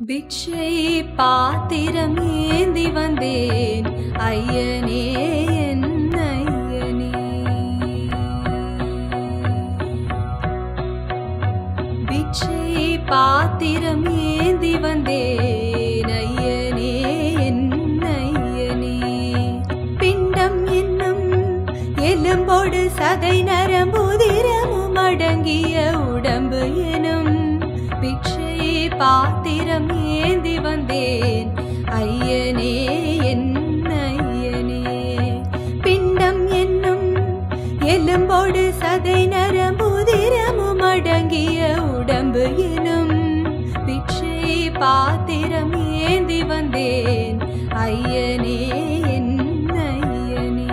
பிட்சை பாத்திரம் ஏந்தி வந்தேன் ஐயனே என் ஐயனே பிட்சை பாத்திரம் ஏந்தி வந்தேன் ஐயனே என் ஐயனே பிண்டம் என்னும் எலும்போடு சதை நரம்புதிரமும் அடங்கிய உடம்பு எனும் பிட்சை பாத்திரம் ஏந்தி வந்தேன் ஐயனே என் ஐயனே பிண்டம் என்னும் எலும்போடு சதை நரம்புதிரமும் அடங்கிய உடம்பு எனும் பிட்சை பாத்திரம் ஏந்தி வந்தேன் ஐயனே என் ஐயனே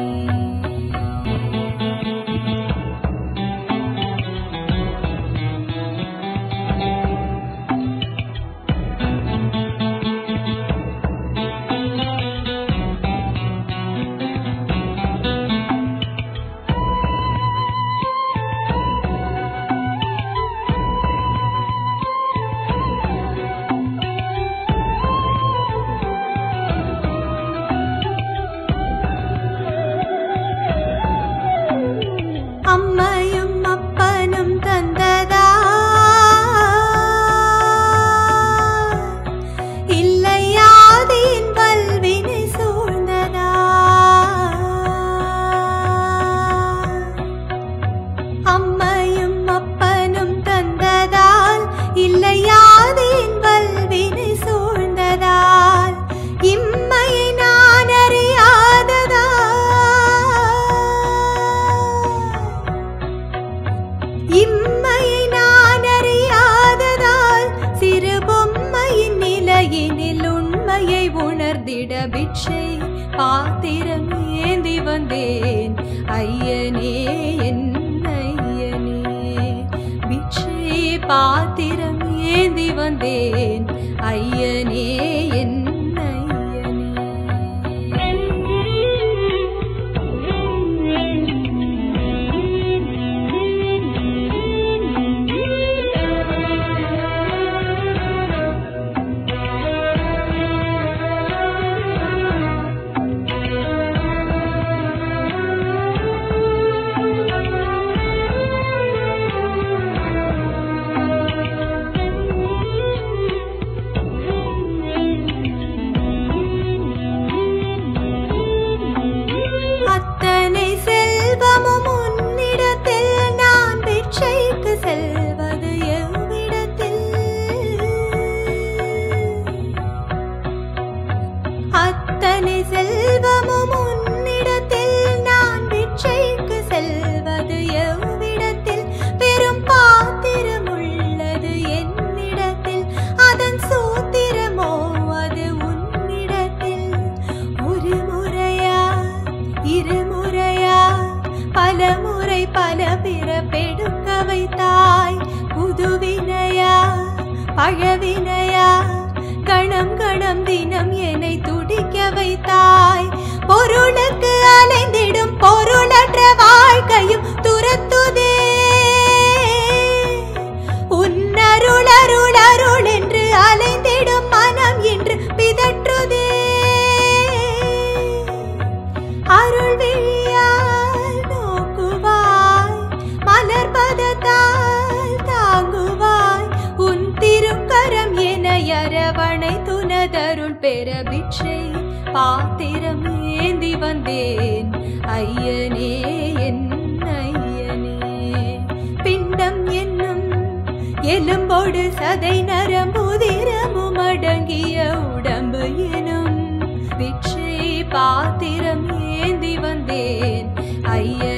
அம்மையும் அப்பனும் தந்ததா இல்லையாதின் வல்வினை சூழ்ந்ததா அம்மையும் அப்பனும் தந்ததால் இல்லையாதின் வல்வினை சூழ்ந்ததால் இம்மையை நான் அறியாததா இம்மையை நான் அறியாததால் சிறு பொம்மையின் நிலையினில் உண்மையை உணர்ந்திட பிட்சை பாத்திரம் ஏந்தி வந்தேன் ஐயனே என் ஐயனே பிட்சை பாத்திரம் ஏந்தி வந்தேன் ஐயனே என் அத்தனை செல்வமும் உன்னிடத்தில் நான் பிட்சைக்கு செல்வது எவ்விடத்தில் அத்தனை செல்வமும் உன்னிடத்தில் நான் பிட்சைக்கு செல்வது எவ்விடத்தில் பெரும் பாத்திரம் உள்ளது என்னிடத்தில் அதன் சூத்திரமோ அது உன்னிடத்தில் ஒரு முறையா இருமுறையா பல முறை பல பிறப்பெடுக்க வைத்தாய் புதுவினையா பழவினையா கணம் கணம் தினம் என்னை துடிக்க வைத்தாய் பொருளுக்கு அலைந்திடும் பொருளற்ற வாழ்க்கையும் துரத்துதே உன்னருள் அருள் அருள் என்று அலைந்திடும் மனம் இன்று பிதற்றுதே அருள் விழியால் நோக்குவாய் மலர் பதத்தால் தாங்குவாய் உன் திருக்கரம் என அரவணை துனதருள் பெற பிட்சை பாத்திரம் ஏந்தி வந்தேன் ஐயனே என் ஐயனே பிண்டம் என்னும் எலும்போடு சதை நரம்புதிரமும் அடங்கிய உடம்பு எனும் பிட்சை பாத்திரம் ஏந்தி வந்தேன் ஐய